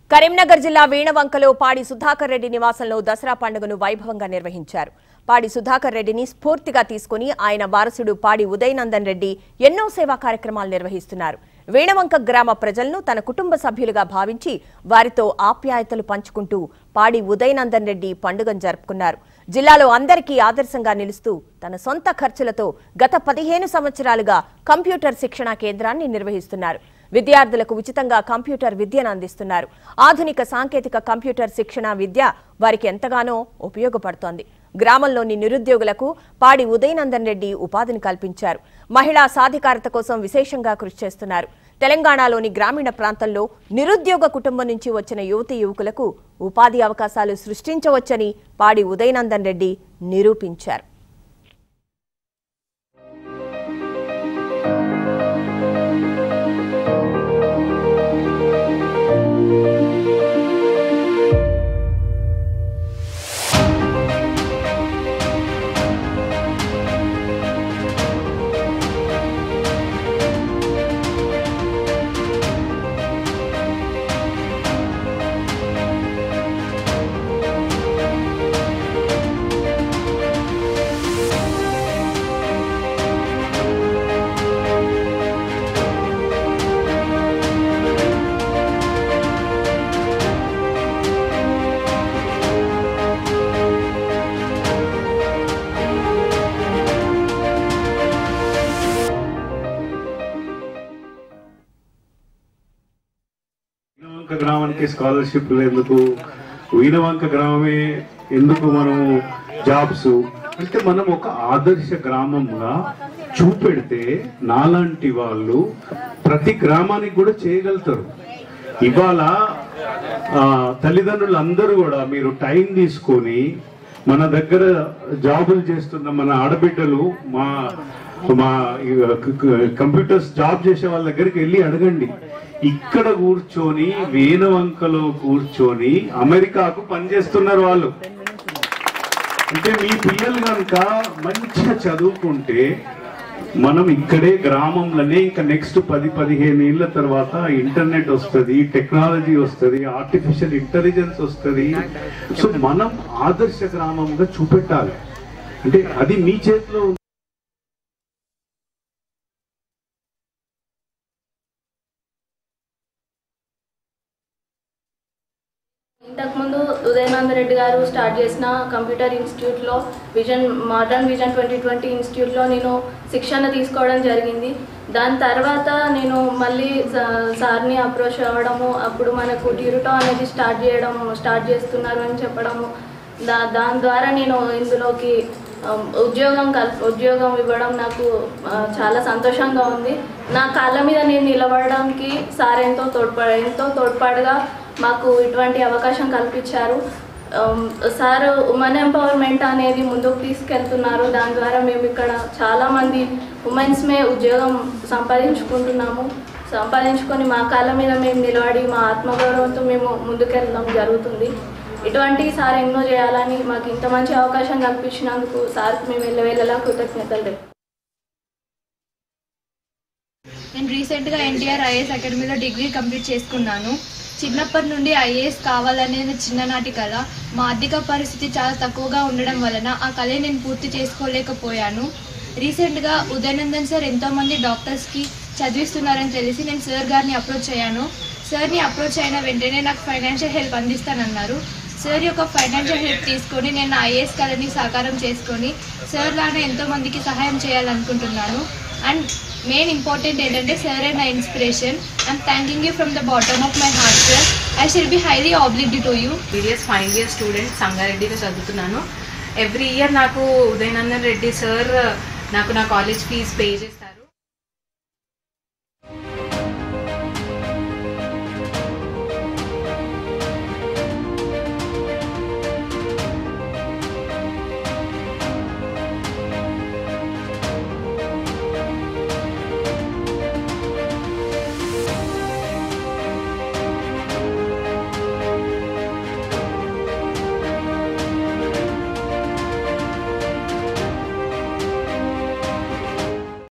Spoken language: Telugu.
కరీంనగర్ జిల్లా వీణవంకలో పాడి సుధాకర్ రెడ్డి నివాసంలో దసరా పండుగను వైభవంగా నిర్వహించారు పాడి సుధాకర్ రెడ్డిని స్ఫూర్తిగా తీసుకుని ఆయన వారసుడు పాడి ఉదయనందన్ రెడ్డి ఎన్నో సేవా కార్యక్రమాలు నిర్వహిస్తున్నారు వీణవంక గ్రామ ప్రజలను తన కుటుంబ సభ్యులుగా భావించి వారితో ఆప్యాయతలు పంచుకుంటూ పాడి ఉదయనందన్ రెడ్డి పండుగను జరుపుకున్నారు జిల్లాలో అందరికీ ఆదర్శంగా నిలుస్తూ తన సొంత ఖర్చులతో గత పదిహేను సంవత్సరాలుగా కంప్యూటర్ శిక్షణా కేంద్రాన్ని నిర్వహిస్తున్నారు విద్యార్థులకు ఉచితంగా కంప్యూటర్ విద్యను అందిస్తున్నారు ఆధునిక సాంకేతిక కంప్యూటర్ శిక్షణ విద్య వారికి ఎంతగానో ఉపయోగపడుతోంది గ్రామంలోని నిరుద్యోగులకు పాడి ఉదయనందన్ రెడ్డి ఉపాధిని కల్పించారు మహిళా సాధికారత కోసం విశేషంగా కృషి చేస్తున్నారు తెలంగాణలోని గ్రామీణ ప్రాంతంలో నిరుద్యోగ కుటుంబం నుంచి వచ్చిన యువతీ యువకులకు ఉపాధి అవకాశాలు సృష్టించవచ్చని పాడి ఉదయనందన్ రెడ్డి నిరూపించారు వీణవంక గ్రామానికి స్కాలర్షిప్ ఎందుకు వీణవంక గ్రామమే ఎందుకు మనము జాబ్స్ అంటే మనం ఒక ఆదర్శ గ్రామంగా చూపెడితే నాలాంటి వాళ్ళు ప్రతి గ్రామానికి కూడా చేయగలుగుతారు ఇవాళ ఆ, తల్లిదండ్రులు అందరూ కూడా మీరు టైం తీసుకొని మన దగ్గర జాబులు చేస్తున్న మన ఆడబిడ్డలు మా మా కంప్యూటర్స్ జాబ్ చేసే వాళ్ళ దగ్గరికి వెళ్ళి అడగండి ఇక్కడ కూర్చొని వేనవంకలో కూర్చొని అమెరికాకు పనిచేస్తున్నారు వాళ్ళు అంటే మీ పిల్లలు కనుక మంచిగా చదువుకుంటే మనం ఇక్కడే గ్రామంలోనే ఇంకా నెక్స్ట్ పది పదిహేను ఏళ్ళ తర్వాత ఇంటర్నెట్ వస్తుంది టెక్నాలజీ వస్తుంది ఆర్టిఫిషియల్ ఇంటెలిజెన్స్ వస్తుంది సో మనం ఆదర్శ గ్రామంగా చూపెట్టాలి అంటే అది మీ చేతిలో ఉంది. ఇంతకుముందు ఉదయనంద రెడ్డి గారు స్టార్ట్ చేసిన కంప్యూటర్ ఇన్స్టిట్యూట్లో vision modern vision twenty twenty ఇన్స్టిట్యూట్లో నేను శిక్షణ తీసుకోవడం జరిగింది దాని తర్వాత నేను మళ్ళీ సా- సార్ని అప్రోచ్ అవ్వడము అప్పుడు మనకు ట్యూరిటో అనేది స్టార్ట్ చేయడం స్టార్ట్ చేస్తున్నారు అని చెప్పడము దా దాని ద్వారా నేను ఇందులోకి ఆ, ఉద్యోగం కల్ ఉద్యోగం ఇవ్వడం నాకు ఆ, చాలా సంతోషంగా ఉంది నా కాళ్ళ మీద నేను నిలబడడానికి సార్ ఎంతో తోడ్పడ ఎంతో తోడ్పాటుగా మాకు ఇటువంటి అవకాశం కల్పించారు ఆమ్, సార్ ఉమెన్ ఎంపవర్మెంట్ అనేది ముందుకు తీసుకెళ్తున్నారు దాని ద్వారా మేము ఇక్కడ చాలామంది ఉమెన్స్మే ఉద్యోగం సంపాదించుకుంటున్నాము సంపాదించుకొని మా కాళ్ళ మీద మేము నిలబడి మా ఆత్మగౌరవంతో మేము ముందుకెళ్ళడం జరుగుతుంది ఇటువంటి సార్ ఎన్నో చేయాలని మాకు ఇంత మంచి అవకాశం కల్పించినందుకు సార్కి మేము వెళ్ళవేళ్ళలా కృతజ్ఞతలు తెలుపు నేను రీసెంట్గా ఎన్టీఆర్ ఐఏఎస్ అకాడమీలో డిగ్రీ కంప్లీట్ చేసుకున్నాను చిన్నప్పటి నుండి ఐఏఎస్ కావాలనేది చిన్ననాటి కళ మా ఆర్థిక పరిస్థితి చాలా తక్కువగా ఉండడం వలన ఆ కళ నేను పూర్తి చేసుకోలేకపోయాను రీసెంట్గా ఉదయనందన్ సార్ ఎంతోమంది డాక్టర్స్కి చదివిస్తున్నారని తెలిసి నేను సార్ గారిని అప్రోచ్ అయ్యాను సార్ని అప్రోచ్ అయిన వెంటనే నాకు ఫైనాన్షియల్ హెల్ప్ అందిస్తానన్నారు సార్ యొక్క ఫైనాన్షియల్ హెల్ప్ తీసుకొని నేను నా ఐఏఎస్ కళని సాకారం చేసుకొని సార్ లానే ఎంతో మందికి సహాయం చేయాలనుకుంటున్నాను అండ్ మెయిన్ ఇంపార్టెంట్ ఏంటంటే సార్ నా inspiration I'm thanking you from the bottom of my heart sir I shall be highly obliged to you BDS final year student సంగారెడ్డిలో చదువుతున్నాను ఎవ్రీ ఇయర్ నాకు ఉదయనందన్ రెడ్డి సార్ నాకు నా కాలేజ్ ఫీజు పే చేస్తారు